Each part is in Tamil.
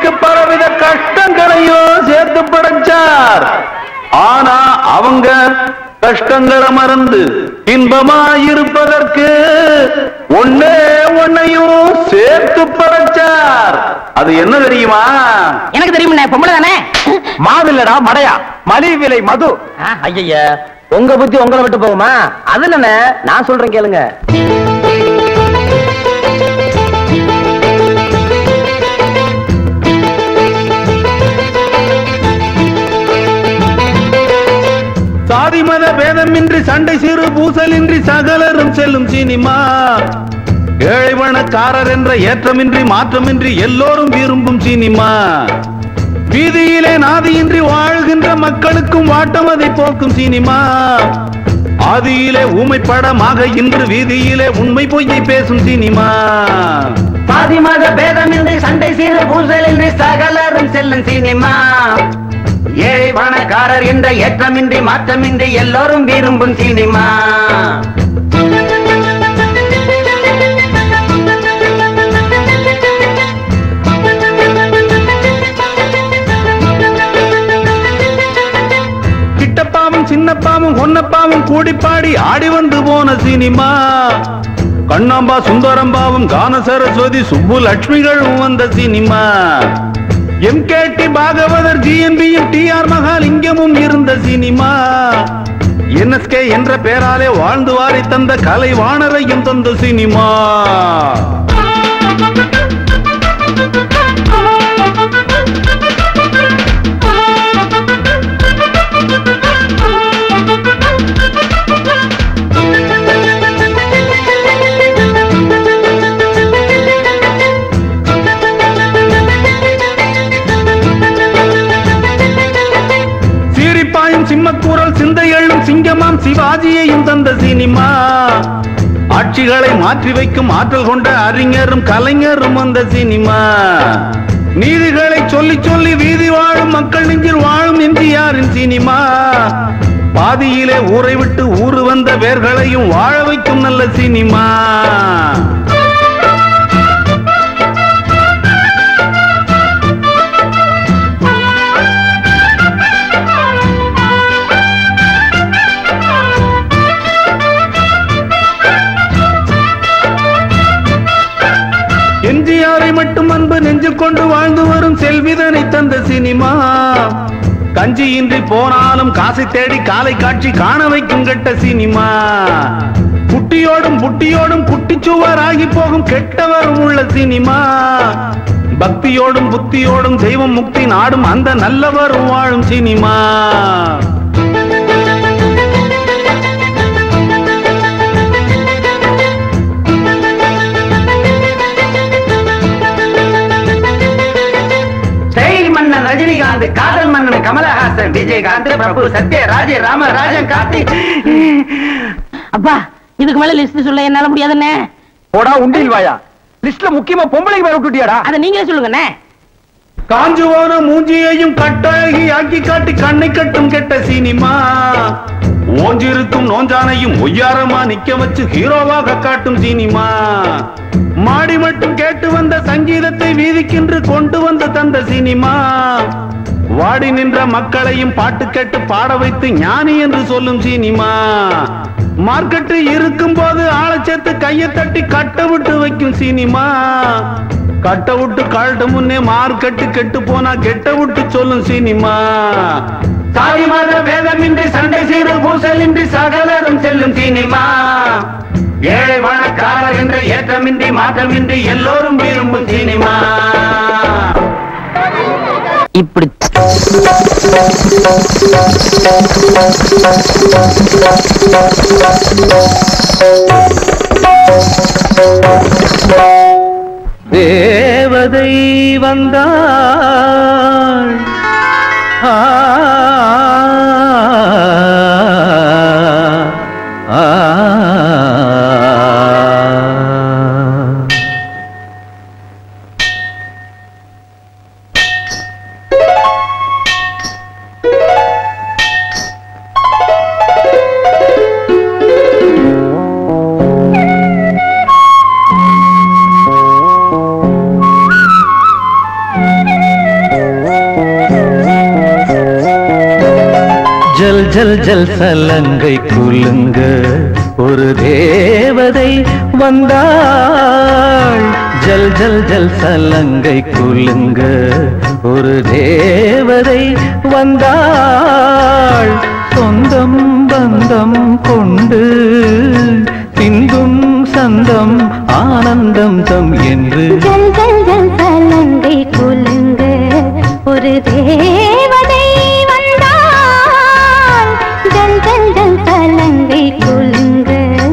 நமக்கு பலவித கஷ்டங்களையும் சேர்த்து படைச்சார் ஆனா அவங்க கஷ்டங்களை மறந்து இன்பமா இருப்பதற்கு ஒன்னே ஒன்னையும் சேர்த்து படைச்சார் அது என்ன தெரியுமா எனக்கு தெரியும் பொம்பளை தானே மாவில்லடா மடையா மலிவு விலை மது ஐயா உங்க புத்தி உங்களை விட்டு போகுமா அது என்ன நான் சொல்றேன் கேளுங்க சாதி மத பேதமின்றி சண்டை சிறு பூசலின்றி சகலரும் செல்லும் சினிமா ஏழை பணக்காரர் என்ற ஏற்றமின்றி மாற்றமின்றி எல்லோரும் விரும்பும் சினிமா வீதியிலே நாதியின்றி வாழ்கின்ற மக்களுக்கும் வாட்டம் அதை போக்கும் சினிமா ஆதியிலே ஊமை படமாக இன்று வீதியிலே உண்மை பொய்யை பேசும் சினிமா பாதி மத பேதமின்றி சண்டை சீர பூசலின்றி சகலரும் செல்லும் சினிமா ஏழை பணக்காரர் என்ற ஏற்றமின்றி மாற்றமின்றி எல்லோரும் விரும்பும் சினிமா கிட்டப்பாவும் சின்னப்பாவும் ஒன்னப்பாவும் கூடி பாடி ஆடி வந்து போன சினிமா கண்ணாம்பா சுந்தரம்பாவும் கான சரஸ்வதி சுப்பு லட்சுமிகளும் வந்த சினிமா எம் டி பாகவதர் ஜிஎன்பியும் டி ஆர் மகாலிங்கமும் இருந்த சினிமா என்எஸ்கே என்ற பெயராலே வாழ்ந்து வாரி தந்த கலை வாணரையும் தந்த சினிமா சீரிப்பாயும் சிம்மக்கூரல் சிந்தை எழும் சிங்கமாம் சிவாஜியையும் தந்த சினிமா ஆட்சிகளை மாற்றி வைக்கும் ஆற்றல் கொண்ட அறிஞரும் கலைஞரும் வந்த சினிமா நீதிகளை சொல்லி சொல்லி வீதி வாழும் மக்கள் நெஞ்சில் வாழும் எம்ஜிஆரின் சினிமா பாதியிலே ஊரை விட்டு ஊரு வந்த வேர்களையும் வாழ வைக்கும் நல்ல சினிமா எம்ஜிஆரை மட்டும் அன்பு நெஞ்சில் கொண்டு வாழ்ந்து வரும் செல்விதனை தந்த சினிமா கஞ்சியின்றி போனாலும் காசை தேடி காலை காட்சி காண வைக்கும் கெட்ட சினிமா குட்டியோடும் புட்டியோடும் குட்டிச்சுவராகி போகும் கெட்டவரும் உள்ள சினிமா பக்தியோடும் புத்தியோடும் தெய்வம் முக்தி நாடும் அந்த நல்லவரும் வாழும் சினிமா ஸ்டைல் மன்னன் ரஜினிகாந்த் காதல் மன்னன் கமலஹாசன் விஜயகாந்த் பிரபு சத்யராஜ் ராமராஜன் கார்த்திக் அப்பா இதுக்கு மேல லிஸ்ட் சொல்ல என்னால முடியாதுண்ணே போடா உண்டில் வாயா லிஸ்ட்ல முக்கியமா பொம்பளைக்கு மேல விட்டுட்டியாடா அதை நீங்களே சொல்லுங்கண்ணே காஞ்சு போன மூஞ்சியையும் கட்டழகி ஆக்கி காட்டி கண்ணை கட்டும் கெட்ட சினிமா ஓஞ்சிருக்கும் நோஞ்சானையும் ஒய்யாரமா நிக்க வச்சு ஹீரோவாக காட்டும் சினிமா மாடி மட்டும் கேட்டு வந்த சங்கீதத்தை வீதிக்கென்று கொண்டு வந்து தந்த சினிமா வாடி நின்ற மக்களையும் பாட்டு கேட்டு பாட வைத்து ஞானி என்று சொல்லும் சினிமா மார்க்கெட்டு இருக்கும் போது ஆளை சேர்த்து கையை தட்டி கட்ட விட்டு வைக்கும் சினிமா கட்ட விட்டு கழட்ட முன்னே மார்க்கெட்டு கெட்டு போனா கெட்ட விட்டு சொல்லும் சினிமா சாதி மத வேதமின்றி சண்டை சீரு பூசலின்றி சகலரும் செல்லும் சினிமா ஏழை பணக்காரர் என்ற ஏற்றமின்றி மாற்றமின்றி எல்லோரும் விரும்பும் சினிமா இப்படி தேவதை வந்தாள் ஆ, ஆ, ஆ. ஜல் ஜல் சலங்கை குலுங்க ஒரு தேவதை வந்தாள் ஜல் ஜல் ஜல் சலங்கை குலுங்க ஒரு தேவதை வந்தாள் சொந்தம் பந்தம் கொண்டு பின்பும் சந்தம் ஆனந்தம் தம் என்று ஜல் ஜல் ஜல் சலங்கை குலுங்க ஒரு தேவதை வந்தாள் ஜல் ஜல் ஜல் சலங்கை குலுங்க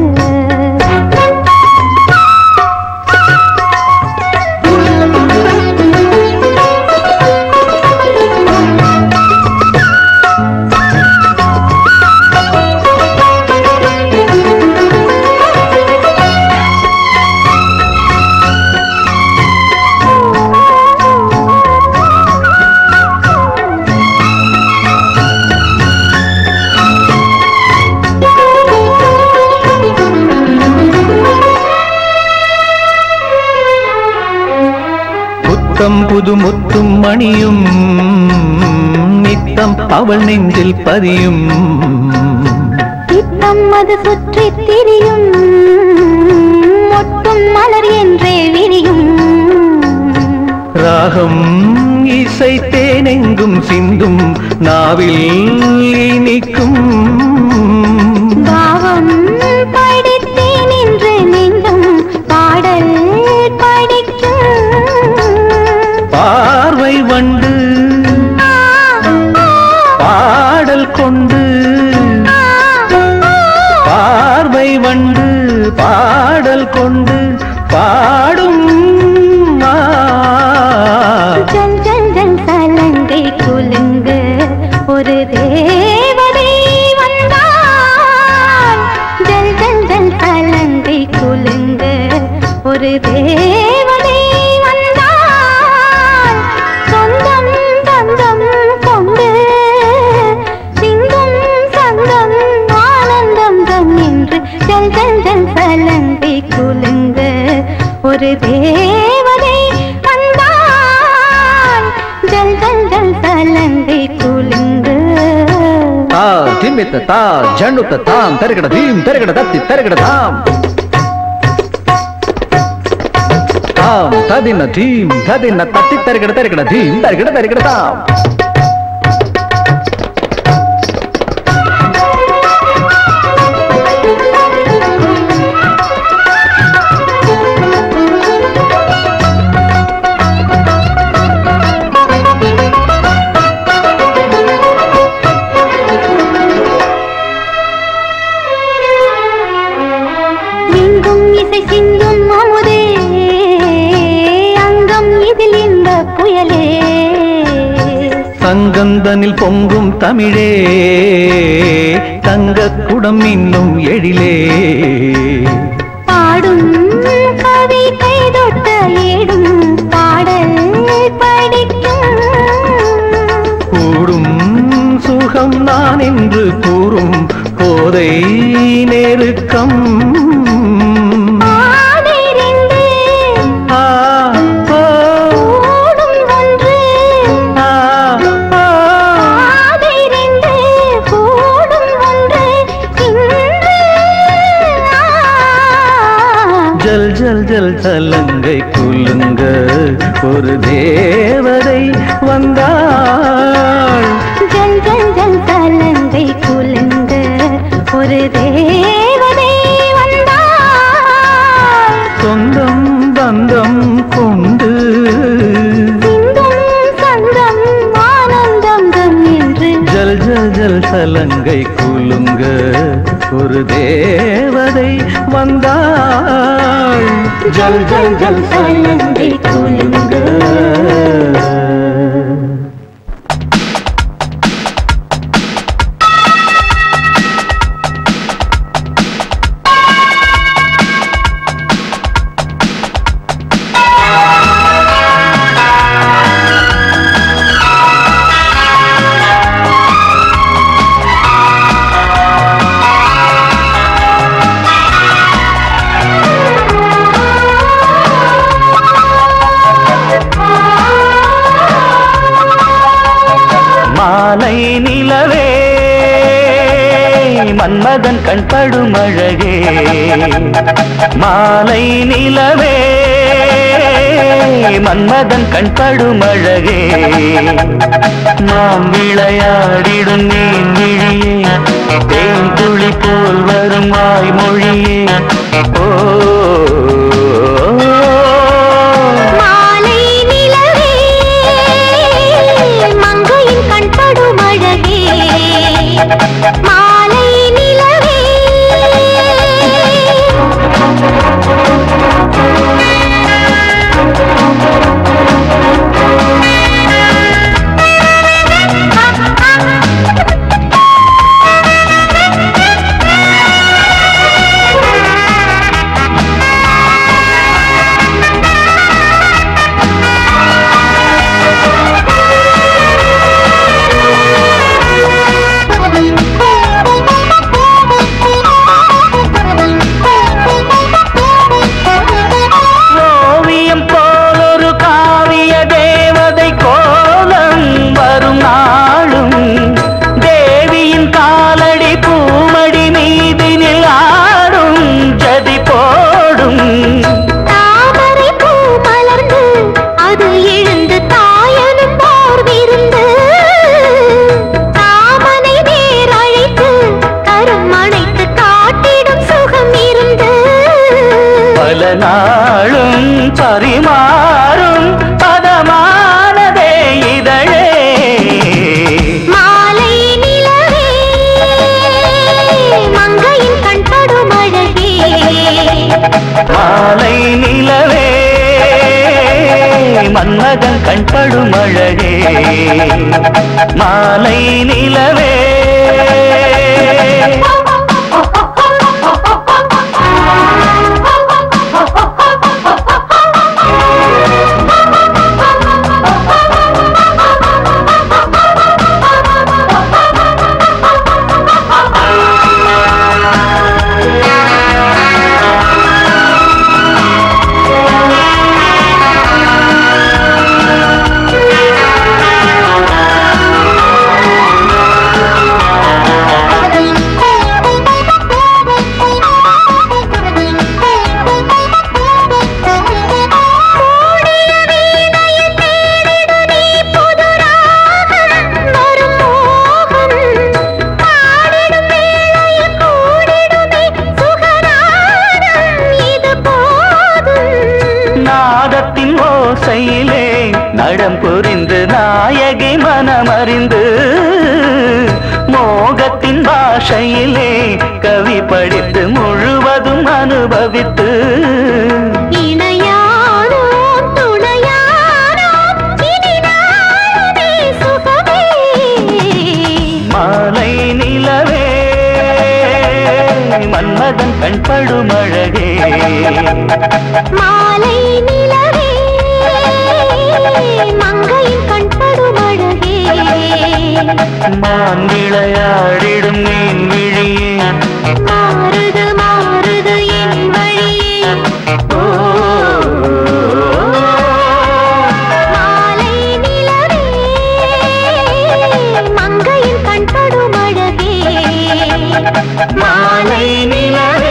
புத்தம் புது முத்தும் மணியும் நித்தம் அவள் நெஞ்சில் பதியும் சித்தம் அது சுற்றி திரியும் மொட்டும் மலர் என்றே விரியும் ராகம் இசை தேனெங்கும் சிந்தும் நாவில் இனிக்கும் பாவம் படித்தேன் என்று நெஞ்சும் பாடல் படிக்கும் பார்வை வண்டு ஆ, ஆ, பாடல் கொண்டு ஆ, ஆ. பார்வை வண்டு பாடல் கொண்டு பாடும் ஆ. ஜல் ஜல் ஜல் சலங்கை குலுங்க ஒரு தேவதை வந்தாள் ஜல் ஜல் ஜல் சலங்கை குலுங்க ஒரு தேவதை வந்தாள் சொந்தம் பந்தம் கொண்டு சிந்தும் சந்தம் ஆனந்தம் தம் என்று ஜல் ஜல் ஜல் சலங்கை குலுங்க ஒரு தேவதை வந்தாள் ஜல் ஜல் ஜல் சலங்கை குலுங்க ತಾ ತಿಮ್ಮಿತ್ತ ತಾ ಜಂಡುತ್ತ ತಾಂ ತೆರಗಡ ಧೀಂ ತೆರಗಡ ದತ್ತಿ ತೆರಗಡ ಧಾಂ ತಾಂ ತದಿನ ಧೀಂ ತದಿನ ತತ್ತಿ ತೆರಗಡ ತೆರಗಡ ಧೀಂ ತೆರಗಡ ತೆರಗಡ ತಾಂ எங்கும் இசை சிந்தும் அமுதே அங்கம் இதில் இந்த புயலே சங்கந்தனில் பொங்கும் தமிழே தங்க குடம் இன்னும் எழிலே பாடும் கவிதை தொட்ட ஏடும் பாடல் படிக்கும் கூடும் சுகம் நான் என்று கூறும் போதை நெருக்கம் ஆதிரிந்து ஆ, ஓ, கூடும் ஒன்று ஆ, ஓ. ஆதிரிந்து கூடும் ஒன்று இன்று ஆ. ஜல் ஜல் ஜல் சலங்கை குலுங்க ஒரு தேவதை வந்தாள் ஜல் ஜல் ஜல் சலங்கை குலுங்க ஒரு தேவதை வந்தாள் சொந்தம் பந்தம் கொண்டு சிந்தும் சந்தம் ஆனந்தம் தம் என்று ஜல் ஜல் ஜல் சலங்கை குலுங்க ஒரு தேவதை வந்தாள் ஜல் ஜல் ஜல் சலங்கை குலுங்க ஆ மன்மதன் கண்படும் அழகே மாலை நிலவே மன்மதன் கண்படும் அழகே நாம் விளையாடிடும் நீன் விழியே தேன் துளி போல் வரும் வாய்மொழியே ஓ மாலை நிலவே மங்கையின் கண்படும் அழகே மாலை நிலவே ஓவியம் போலொரு காவிய தேவதை கோலம் வரும் நாளும் தேவியின் காலடி பூமடி மீதினில் ஆடும் ஜதி போடும் தாமரை பூ மலர்ந்து அது எழுந்து தாயனும் போர் விருந்து தாமனை நேர் அழைத்து கரம் அணைத்து காட்டிடும் சுகம் இருந்து பல நாளும் பரிமாறும் பதமானதே இதழே மாலை நிலவே மங்கையின் கண்படும் அழகே மாலை நிலவே மன்மதன் கண்படும் அழகே மாலை நிலவே நாதத்தின் ஓசையிலே நடம் புரிந்து நாயகி மனமறிந்து மோகத்தின் பாஷையிலே கவி படித்து முழுவதும் அனுபவித்து இணையானோம் துணையானோம் இனி நாளுமே சுகமே மாலை நிலவே மன்மதன் கண்படும் அழகே மாலை நிலவே மங்கையின் கண்படும் அழகே மான் விளையாடிடும் மீன் விழியே மாறுது மாறுது என் வழியே மாலை நிலவே மங்கையின் கண்படும் அழகே மாலை நிலவே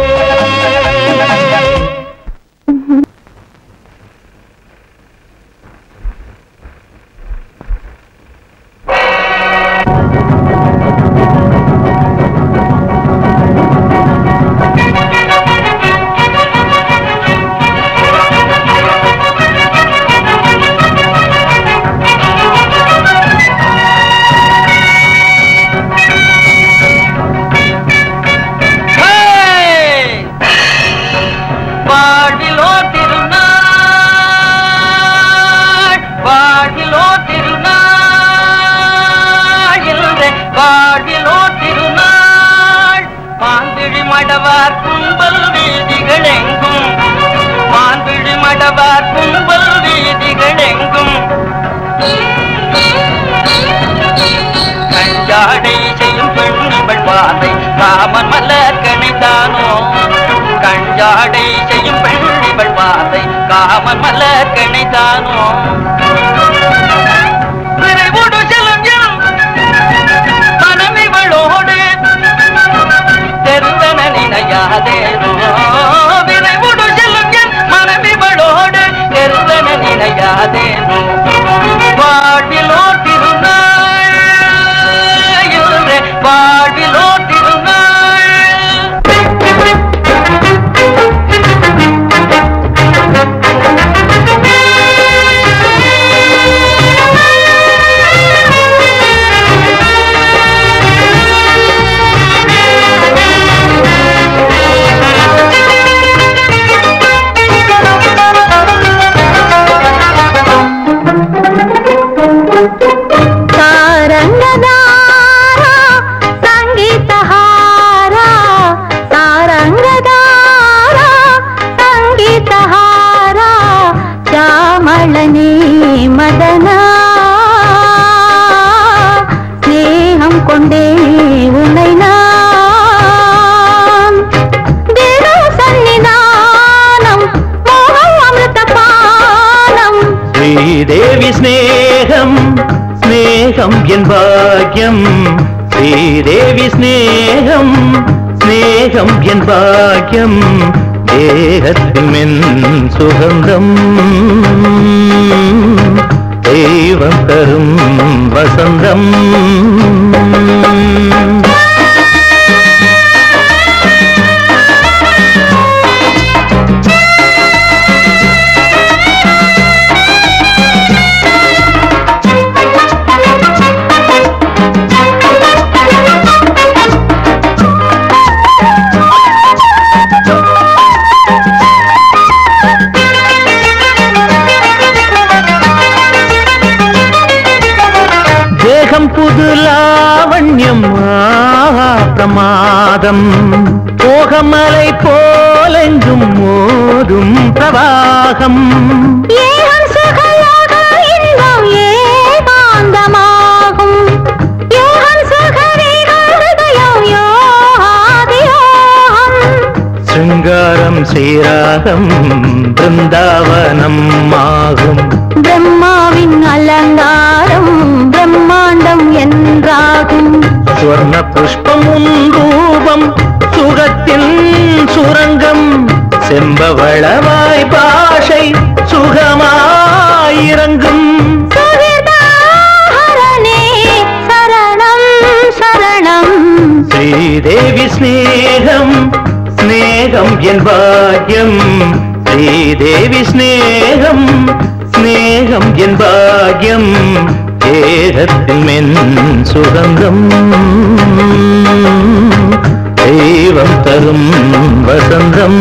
வாழ்விலோ திருநாள் வாழ்விலோ திருநாள் என்ற வாழ்விலோ திருநாள் மான்விழி மடவார் கும்பல் வீதிகள் எங்கும் மான்விழி மடவார் கும்பல் வீதிகள் எங்கும் கஞ்சாடை செய்யும் பெண்ணிவள் பாதை காமன் மலர் கணிதானோ கஞ்சாடை செய்யும் பெண்ணிவள் பாதை காமன் மலர் கணிதானோ விரைவோடு செல்லும் என் மனமிவளோடு நினையாதேனோ விரைவுடு செல்லும் என் மனமிவளோடு நெருங்கன நினையாதேனோ வாழ்விலோ திருநாள் இன்று வாழ்விலோ திருநாள் ಸಾರಂಗದಾರ ಸಂಗೀತಹಾರ ಸಾರಂಗದಾರ ಸಂಗೀತಹಾರ ಚಾಮಳನೇ ಮದನ ಸ್ನೇಹಂ ಕೊಂಡೇ உன்னை நான் தினம் சன்னிதானம் மோகம் அமிர்த பானம் ஸ்ரீதேவி ஸ்நேகம் ஸ்நேகம் என் பாக்யம் ஸ்ரீதேவி ஸ்நேகம் ஸ்நேகம் என் பாக்யம் தேகத்தில் மென் சுகந்தம் தெய்வம் தரும் வசந்தம் தேகம் புது லாவண்யம் ஆஹா, பிரமாதம் போகமலை போலெங்கும் மோதும் பிரவாகம் ஏகம் சுகயாக இன்பம் ஏகாந்தமாகும் யோகம் சுகவேகம் ஹிருதயம் யோகாதியோகம் சிங்காரம் சீராகம் பிருந்தாவனம் ஆகும் பிரம்மாவின் அலங்காரம் பிரம்மாண்டம் என்றாகும் ஸ்வர்ண புஷ்பம் உன் ரூபம் சுகத்தின் சுரங்கம் செம்பவளவாய் பாஷை சுகமாயிரங்கும் சுகிர்தாஹரணே சரணம் சரணம் ஸ்ரீதேவி ஸ்நேகம் ஸ்நேகம் என் பாக்யம் ஸ்ரீதேவி ஸ்நேகம் ஸ்நேகம் என் பாக்யம் தேகத்தில் மென் சுகந்தம் தெய்வம் தரும் வசந்தம்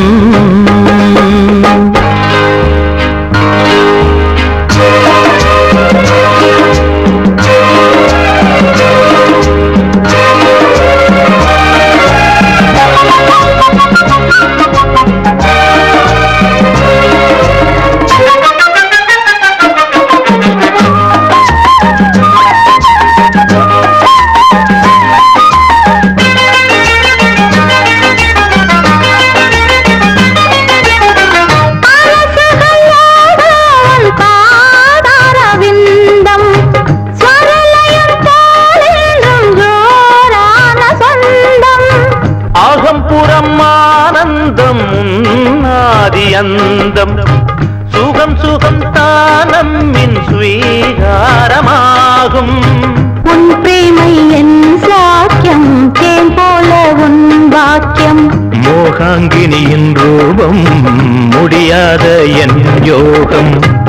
அரசுகளோடு பாதாரவிந்தம் ஸ்வரலயம் போலென்றும் ஜோரான சொந்தம் அகம்புறம் ஆனந்தம் ஆதி அந்தம் சுகம் சுகம் தானம்மின் ஸ்வீகாரமாகும் உன் பிரேமை என் சாக்கியம் தேன் போல உன் வாக்கியம் மோகாங்கினியின் ரூபம் முடியாத என் யோகம்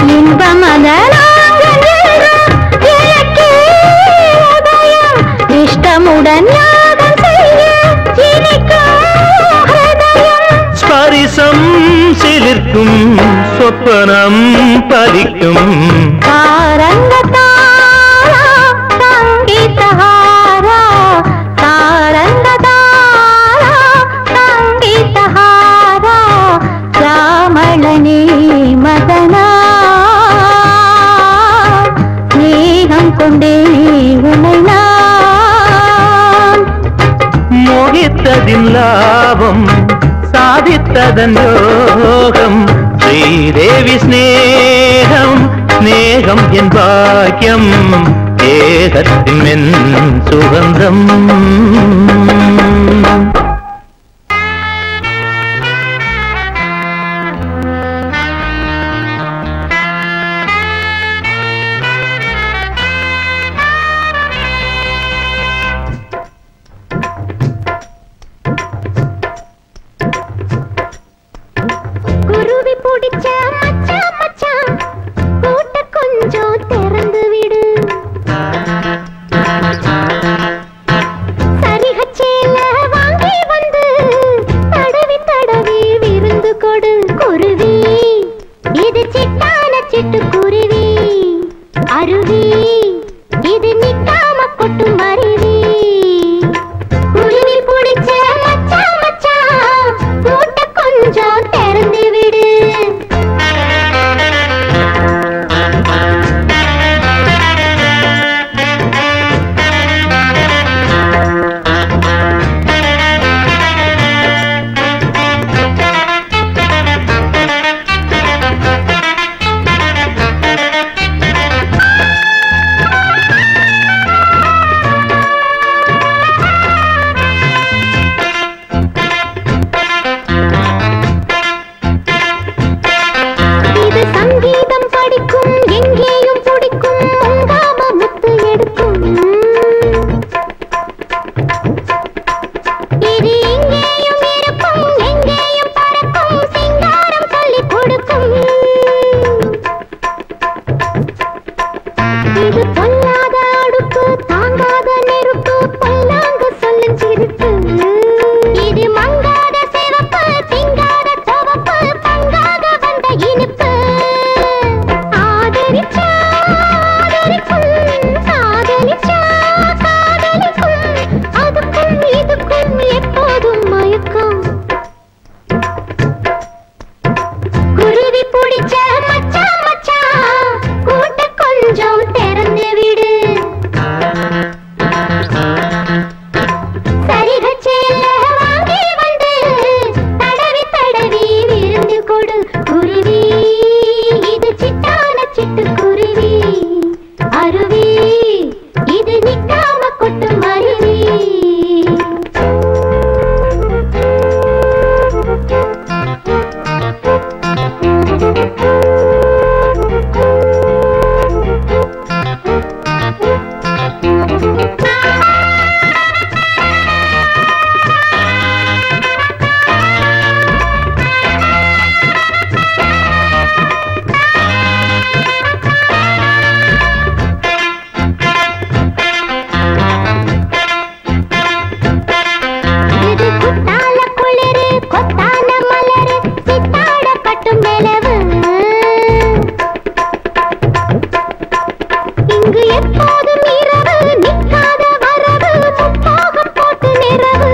இஷ்டமுடன் யாகம் செய்ய இனிக்கும் ஹிருதயம் ஸ்பரிசம் சிலிர்க்கும் சொப்பனம் பலிக்கும் சாரங்கதாரா சங்கீதஹாரா சாரங்கதாரா சங்கீதஹாரா ராமளனே மதனா ஸ்நேகம் கொண்டே உனை நான் மோகித்ததின் லாபம் சாதித்ததன் யோகம் ஸ்ரீதேவி ஸ்நேகம் ஸ்நேகம் என் பாக்கியம் ஏகத்தின் மென் சுகந்தம் பிடிச்ச மச்சான் மச்சான் கூட்ட கொஞ்சம் திறந்து விடு சரிகச்சேல வாங்கி வந்து தடவி தடவி விருந்து கொடு குருவி இது சிட்டான சிட்டு குருவி அருவி இது நிக்காம கொட்டும் அருவி குருவி பிடிச்ச மச்சான் மச்சான் கூட்ட கொஞ்சம் திறந்து விடு இது சங்கீதம் படிக்கும் எங்கேயும் பிடிக்கும் உங்காம முத்து எடுக்கும் இது எங்கேயும் இருக்கும் எங்கேயும் பறக்கும் சிங்காரம் சொல்லிக் கொடுக்கும் இது பொல்லாத அடுப்பு தாங்காத நெருப்பு பொல்லாங்கு சொல்லும் சிரிப்பு இது மங்காத சிவப்பு திங்காத துவப்பு பங்காக வந்த இனிப்பு ஆதரிச்சா ஆதரிக்கும் காதலிச்சா காதலிக்கும் அதுக்கும் இதுக்கும் எப்போதும் மயக்கம் குருவி பிடிச்ச மச்சான் மச்சான் கூட்ட கொஞ்சம் திறந்து விடு சரிகச்சேல வாங்கி வந்து தடவி தடவி விருந்து கொடு குருவி இது சிட்டான சிட்டு குருவி அருவி இது நிக்காம கொட்டும் அருவி இது குத்தால குளிரு கொத்தான மலரு சித்தாட கட்டும் நிலவு இங்கு எப்போதும் இரவு நிற்காத வரவு முப்பாகம் போட்டு நிறவு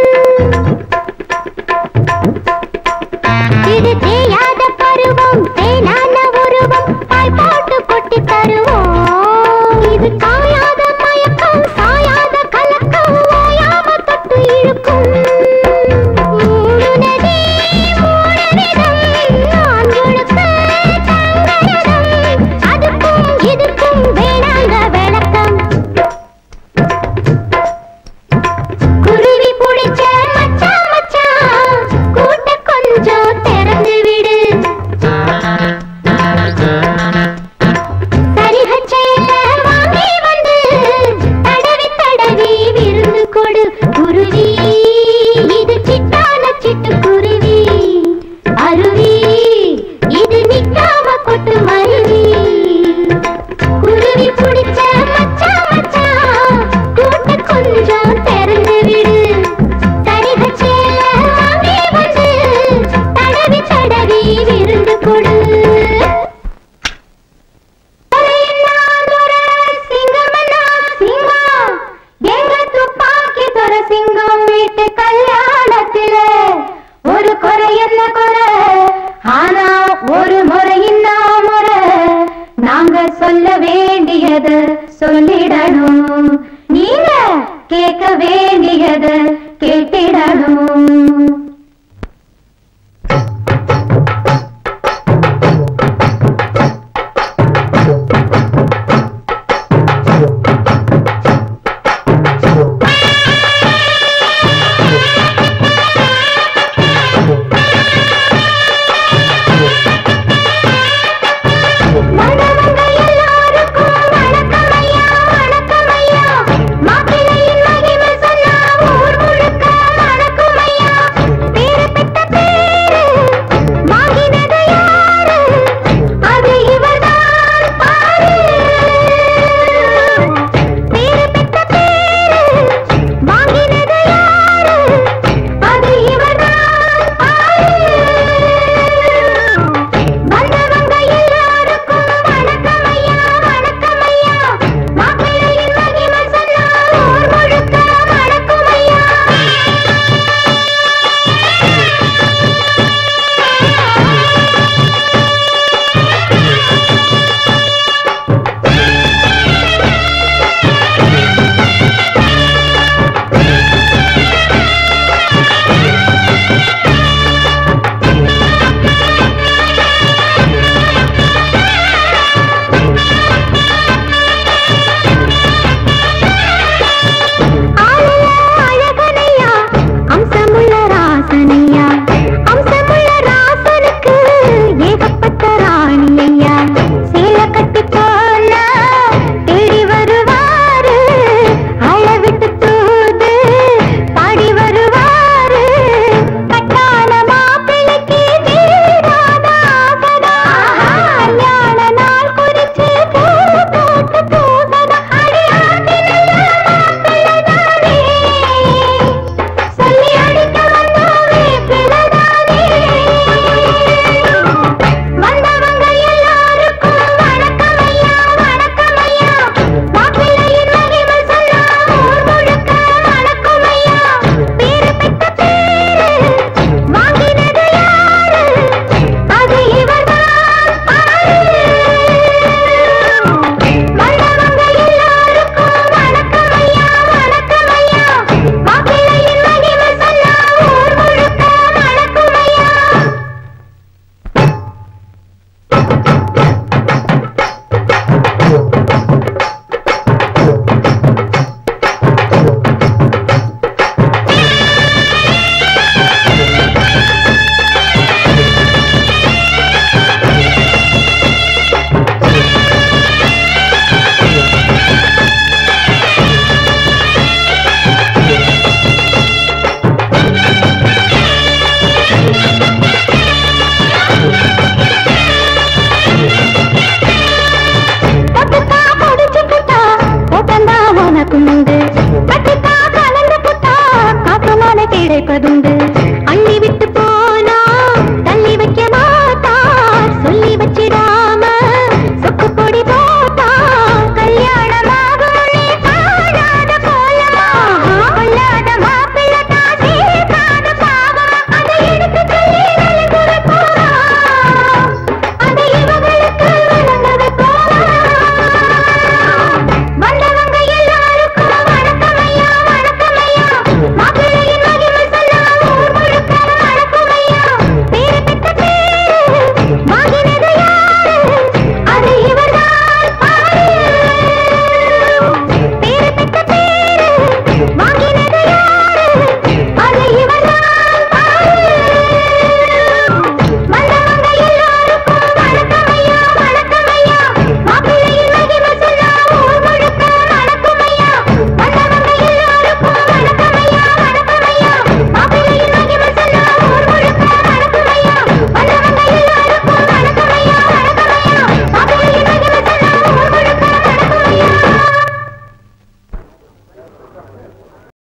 இது தேயாத பருவம் தேனான உருவம் பாய் போட்டு கொட்டி தருவோம் இது காயாத மயக்கம் சாயாத கலக்கம் ஓயாம தொட்டு இழுக்கும் மூடு நதி மூடு விதம் ஆண்களுக்கு தங்கரதம் அதுக்கும் இதுக்கும் வேணாங்க விளக்கம் குருவி பிடிச்ச மச்சான் மச்சான் கூட்ட கொஞ்சம் திறந்து விடு சரிகச்சையில வாங்கி வந்து தடவி தடவி விருந்து கொடு குருவி இது சிட்டான சிட்டு குருவி அருவி இது நிக்காம கொட்டும் அருவி குருவி பிடிச்ச மச்சான் மச்சான் கூட்ட கொஞ்சம் திறந்து விடு சரிகச்சேல வாங்கி வந்து தடவி தடவி விருந்து கொடு சிங்கம் வீட்டு கல்யாணத்தில ஒரு குறை என்ன குறை ஆனா ஒரு முறையின்னா முறை நாங்க சொல்ல வேண்டியது சொல்லிடணும் நீங்க கேட்க வேண்டியது கேட்டிடணும்